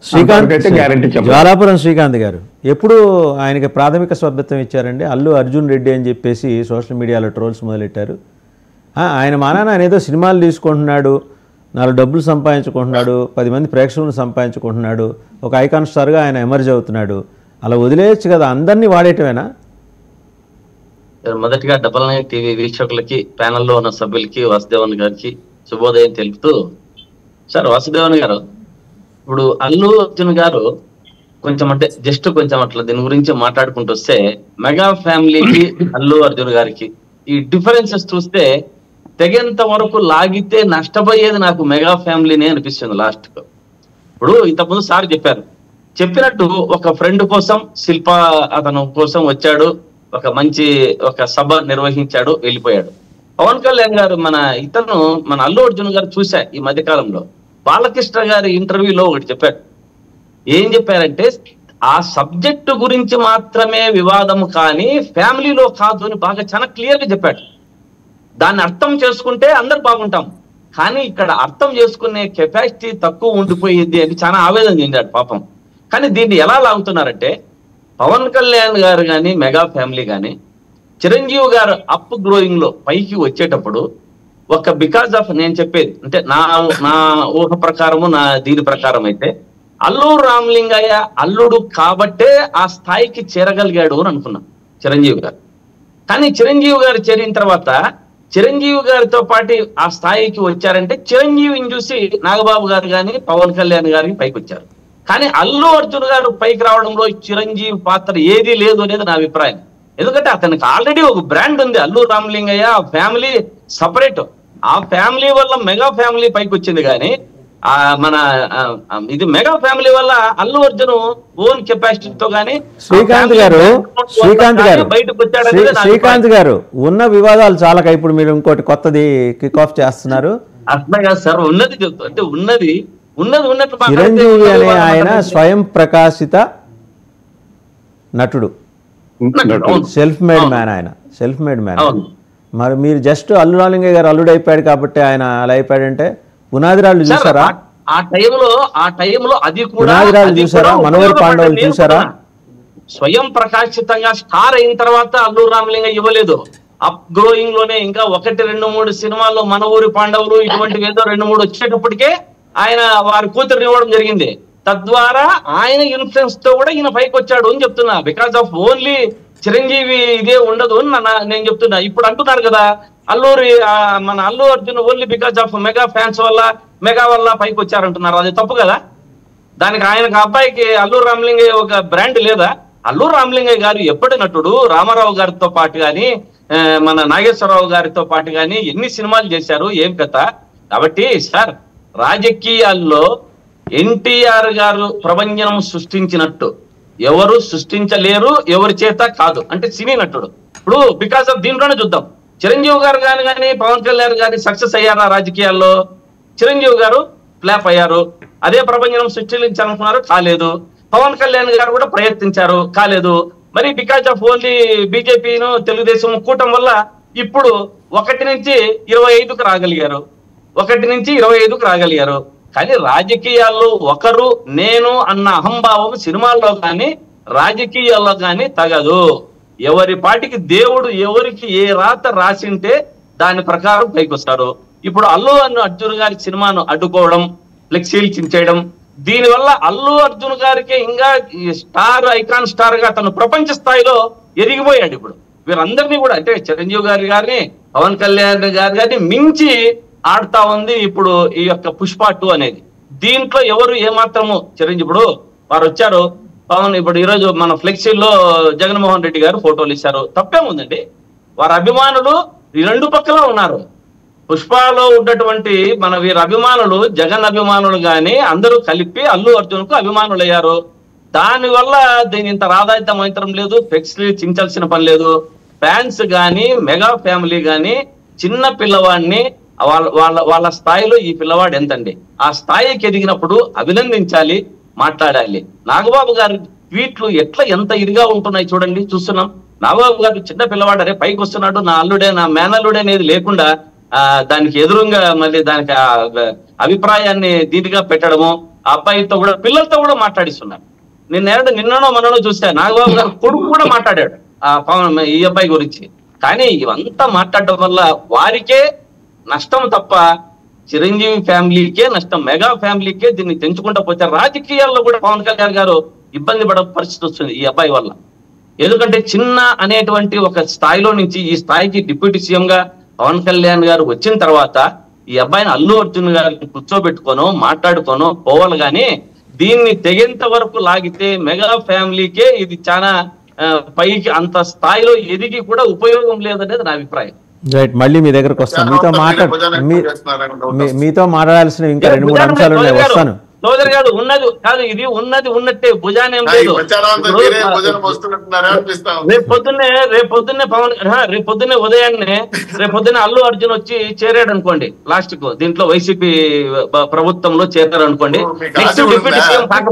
శ్రీకాంత్ అయితే గ్యారంటీ చెప్పాలి జ్వాలాపురం శ్రీకాంత్ గారు ఎప్పుడు ఆయనకి ప్రాథమిక స్వర్గత్వం ఇచ్చారండి అల్లు అర్జున్ రెడ్డి అని చెప్పేసి సోషల్ మీడియాలో ట్రోల్స్ మొదలెట్టారు ఆ, ఆయన మానాన ఆయన ఏదో సినిమాలు తీసుకుంటున్నాడు నాలుగు డబ్బులు సంపాదించుకుంటున్నాడు పది మంది ప్రేక్షకులను సంపాదించుకుంటున్నాడు ఒక ఐకాన్ స్టార్గా ఆయన ఎమర్జ్ అవుతున్నాడు అలా వదిలేయచ్చు కదా అందరినీ వాడేయటమేనా మొదటిగా డబల్ నైన్ టీవీ వీక్షకులకి ప్యానెల్లో ఉన్న సభ్యులకి వాసుదేవన్ గారికి శుభోదయం తెలుపుతూ సార్ వాసుదేవన్ గారు ఇప్పుడు అల్లు అర్జున్ గారు కొంచెం అంటే జస్ట్ కొంచెం అట్లా దీని గురించి మాట్లాడుకుంటూ వస్తే మెగా ఫ్యామిలీకి అల్లు అర్జున్ గారికి ఈ డిఫరెన్సెస్ చూస్తే తెగేంత వరకు లాగితే నష్టపోయేది నాకు మెగా ఫ్యామిలీనే అనిపిస్తుంది లాస్ట్ కు ఇప్పుడు ఇంతకుముందు సార్ చెప్పారు చెప్పినట్టు ఒక ఫ్రెండ్ కోసం శిల్ప అతను కోసం వచ్చాడు ఒక మంచి ఒక సభ నిర్వహించాడు వెళ్ళిపోయాడు పవన్ కళ్యాణ్ గారు మన ఇతను మన అల్లు అర్జున్ గారు చూసా ఈ మధ్య కాలంలో బాలకృష్ణ గారి ఇంటర్వ్యూలో ఒకటి చెప్పాడు ఏం చెప్పారంటే ఆ సబ్జెక్టు గురించి మాత్రమే వివాదం కానీ ఫ్యామిలీలో కాదు అని బాగా చాలా క్లియర్ గా చెప్పాడు దాన్ని అర్థం చేసుకుంటే అందరు బాగుంటాం కానీ ఇక్కడ అర్థం చేసుకునే కెపాసిటీ తక్కువ ఉండిపోయింది అని చాలా ఆవేదన చెందాడు పాపం కానీ దీన్ని ఎలా లాగుతున్నారంటే పవన్ కళ్యాణ్ గారు కానీ మెగా ఫ్యామిలీ కానీ చిరంజీవి గారు అప్ గ్రోయింగ్ లో పైకి వచ్చేటప్పుడు ఒక బికాస్ ఆఫ్ నేను చెప్పేది అంటే నా నా ఊహ ప్రకారము నా దీని ప్రకారం అయితే అల్లు రామలింగయ్య అల్లుడు కాబట్టే ఆ స్థాయికి చేరగలిగాడు అని అనుకున్నాం చిరంజీవి గారు కానీ చిరంజీవి గారు చేరిన తర్వాత చిరంజీవి గారితో పాటు ఆ స్థాయికి వచ్చారంటే చిరంజీవిని చూసి నాగబాబు గారు కానీ పవన్ కళ్యాణ్ గారికి పైకి వచ్చారు కానీ అల్లు అర్జున్ గారు పైకి రావడంలో చిరంజీవి పాత్ర ఏదీ లేదు అనేది నా అభిప్రాయం ఎందుకంటే అతనికి ఆల్రెడీ ఒక బ్రాండ్ ఉంది అల్లు రామలింగయ్య ఆ ఫ్యామిలీ సపరేట్ ఆ ఫ్యామిలీ వల్ల మెగా ఫ్యామిలీ పైకి వచ్చింది కానీ ఆ మన ఆ, ఆ, ఇది మెగా ఫ్యామిలీ వల్ల అల్లు అర్జున్ ఓన్ కెపాసిటీతో గానీ ఆ శ్రీకాంత్ family గారు వల్ల శ్రీకాంత్ గారు బయటకు శ్రీ- వచ్చాడనేది నా శ్రీకాంత్ గారు ఉన్న వివాదాలు చాలక ఇప్పుడు మీరు ఇంకోటి కొత్తది కిక్ ఆఫ్ చేస్తున్నారు అట్లా కాదు సార్ ఉన్నది చెప్తా అంటే ఉన్నది ఉన్నది ఉన్నట్టు మాట్లాడితే చిరంజీవి ఉన్నది అనే వాళ్ళ ఆయన మాట్లాడితే స్వయం ప్రకాశిత నటుడు అవును. సెల్ఫ్ మేడ్ అవును. మ్యాన్ ఆయన సెల్ఫ్ మేడ్ మ్యాన్ అవును. మరి మీరు జస్ట్ అల్లు రాలింగయ్య గారు అల్లుడు అయిపోయాడు కాబట్టి ఆయన అలా అయిపోయాడంటే పునాదిరాళ్ళు సార్, చూసారా ఆ- ఆ టైంలో ఆ టైంలో అది కూడా పునాదిరాలు అది చూసారా? కూడా మనోహర్ ఉపయోగపడ్డది. పాండవులు నేను చూసారా? చెప్తున్నా. స్వయం ప్రకాశితంగా స్టార్ అయిన తర్వాత అల్లు రామలింగ ఇవ్వలేదు అప్ గ్రోయింగ్ లోనే ఇంకా ఒకటి రెండు మూడు సినిమాల్లో మన ఊరి పాండవులు ఇటువంటివి ఏదో రెండు మూడు వచ్చేటప్పటికే ఆయన వారి కూతురు ఇవ్వడం జరిగింది తద్వారా ఆయన ఇన్ఫ్లుయెన్స్ తో కూడా ఈయన పైకి వచ్చాడు అని చెప్తున్నా బికాస్ ఆఫ్ ఓన్లీ చిరంజీవి ఇదే ఉండదు అని నా- నేను చెప్తున్నా ఇప్పుడు అంటున్నారు కదా అల్లూరి ఆ, మన Allu Arjun only because of mega fans వల్ల మెగా వల్ల పైకి వచ్చారంటున్నారు అది తప్పు కదా దానికి ఆయనకు అబ్బాయికి అల్లూరు రామలింగయ్య ఒక బ్రాండ్ లేదా అల్లూరు రామలింగయ్య గారు ఎప్పటి నటుడు రామారావు గారితో పాటు గాని ఆ, మన నాగేశ్వరరావు గారితో పాటు గాని ఎన్ని సినిమాలు చేశారు ఏం కథ కాబట్టి సార్ రాజకీయాల్లో ఎన్టీఆర్ గారు ప్రభంజనం సృష్టించినట్టు ఎవరు సృష్టించలేరు ఎవరి చేత కాదు అంటే సినీ నటుడు ఇప్పుడు బికాస్ ఆఫ్ దీంట్లోనే చూద్దాం చిరంజీవి గారు కానీ కానీ పవన్ కళ్యాణ్ గారి సక్సెస్ అయ్యారా రాజకీయాల్లో చిరంజీవి గారు ఫ్లాప్ అయ్యారు అదే ప్రపంచం సృష్టించాలనుకున్నారు కాలేదు పవన్ కళ్యాణ్ గారు కూడా ప్రయత్నించారు కాలేదు మరి బికాస్ ఆఫ్ ఓన్లీ బీజేపీను తెలుగుదేశం కూటం వల్ల ఇప్పుడు ఒకటి నుంచి ఇరవై ఐదుకు రాగలిగారు ఒకటి నుంచి ఇరవై ఐదుకు రాగలిగారు కానీ రాజకీయాల్లో ఒకరు నేను అన్న అహంభావం సినిమాల్లో కానీ రాజకీయాల్లో కానీ తగదు ఎవరి పాటికి దేవుడు ఎవరికి ఏ రాత రాసింటే దాని ప్రకారం పైకి వస్తారు ఇప్పుడు అల్లు అన్న అర్జున్ గారి సినిమాను అడ్డుకోవడం ఫ్లెక్సీలు చించేయడం దీనివల్ల అల్లు అర్జున్ గారికి ఇంకా ఈ స్టార్ ఐకాన్ స్టార్ గా తను ప్రపంచ స్థాయిలో ఎదిగిపోయాడు ఇప్పుడు వీరందరినీ కూడా అంటే చిరంజీవి గారి గారిని పవన్ కళ్యాణ్ గారి గారిని మించి ఆడుతా ఉంది ఇప్పుడు ఈ యొక్క పుష్ప టూ అనేది దీంట్లో ఎవరు ఏమాత్రము చిరంజీవి ఇప్పుడు వారు వచ్చారు పవన్ ఇప్పుడు ఈ రోజు మన ఫ్లెక్సీల్లో జగన్మోహన్ రెడ్డి గారు ఫోటోలు ఇచ్చారు తప్పేముందండి వారి అభిమానులు ఈ రెండు పక్కల ఉన్నారు పుష్పలో ఉన్నటువంటి మన వీరి అభిమానులు జగన్ అభిమానులు గాని అందరూ కలిపి అల్లు అర్జున్ కు అభిమానులు అయ్యారు దాని వల్ల దీని ఇంత రాధాయితం అవసరం లేదు ఫ్లెక్సీ చించాల్సిన పని లేదు ఫ్యాన్స్ గాని మెగా ఫ్యామిలీ గాని చిన్న పిల్లవాడిని వాళ్ళ వాళ్ళ వాళ్ళ స్థాయిలో ఈ పిల్లవాడు ఎంతండి ఆ స్థాయికి ఎదిగినప్పుడు అభినందించాలి మాట్లాడాలి నాగబాబు గారి ట్వీట్లు ఎట్లా ఎంత ఇదిగా ఉంటున్నాయి చూడండి చూస్తున్నాం నాగబాబు గారు చిన్న పిల్లవాడు అరే పైకి వస్తున్నాడు నా అల్లుడే నా మేనల్లుడే అనేది లేకుండా ఆ దానికి ఎదురుగా మళ్ళీ దానికి ఆ అభిప్రాయాన్ని దీనిగా పెట్టడము ఆ అబ్బాయితో కూడా పిల్లలతో కూడా మాట్లాడిస్తున్నారు నిన్న నిన్ననో మననో చూస్తే నాగబాబు గారు కొడుకు కూడా మాట్లాడాడు ఆ పవన్ ఈ అబ్బాయి గురించి కానీ ఇవంతా మాట్లాడడం వల్ల వారికే నష్టం తప్ప చిరంజీవి ఫ్యామిలీకే నష్టం మెగా ఫ్యామిలీకే దీన్ని తెంచుకుంటూ పోతే రాజకీయాల్లో కూడా పవన్ కళ్యాణ్ గారు ఇబ్బంది పడే పరిస్థితి వస్తుంది ఈ అబ్బాయి వల్ల ఎందుకంటే చిన్న అనేటువంటి ఒక స్థాయిలో నుంచి ఈ స్థాయికి డిప్యూటీ సీఎం గా పవన్ కళ్యాణ్ గారు వచ్చిన తర్వాత ఈ అబ్బాయిని అల్లు అర్జున్ గారిని కూర్చోబెట్టుకోనో మాట్లాడుకోనో పోవాలి కానీ దీన్ని తెగేంత వరకు లాగితే మెగా ఫ్యామిలీకే ఇది చాలా ఆ, పైకి అంత స్థాయిలో ఎదిగి కూడా ఉపయోగం లేదనేది నా అభిప్రాయం రైట్ మళ్ళీ మీ దగ్గరకు వస్తాను మీతో మాట్లాడు మీ- మీ- మీతో మాట్లాడాల్సిన ఇంకా రెండు మూడు అంశాలు ఉన్నాయి వస్తాను సోదరు గారు ఉన్నది కాదు ఇది ఉన్నది ఉన్నట్టే భుజానేం ఈ లేదు ప్రచారం అంతా ఇప్పుడు మీరే భోజనం వస్తున్నట్టున్నారా అనిపిస్తా ఉంది. రేపు పొద్దున్నే రేపు పొద్దున్నే పవన్ ఆహా, రేపు పొద్దున్నే ఉదయాన్నే రేపు పొద్దున్నే అల్లు అర్జున్ వచ్చి చేరాడు అనుకోండి లాస్ట్ కు దీంట్లో వైసీపీ ప్రభుత్వంలో చేరారు అనుకోండి ఓ, మీకు నెక్స్ట్ ఆశ డిప్యూటీ ఉందా? సీఎం కాక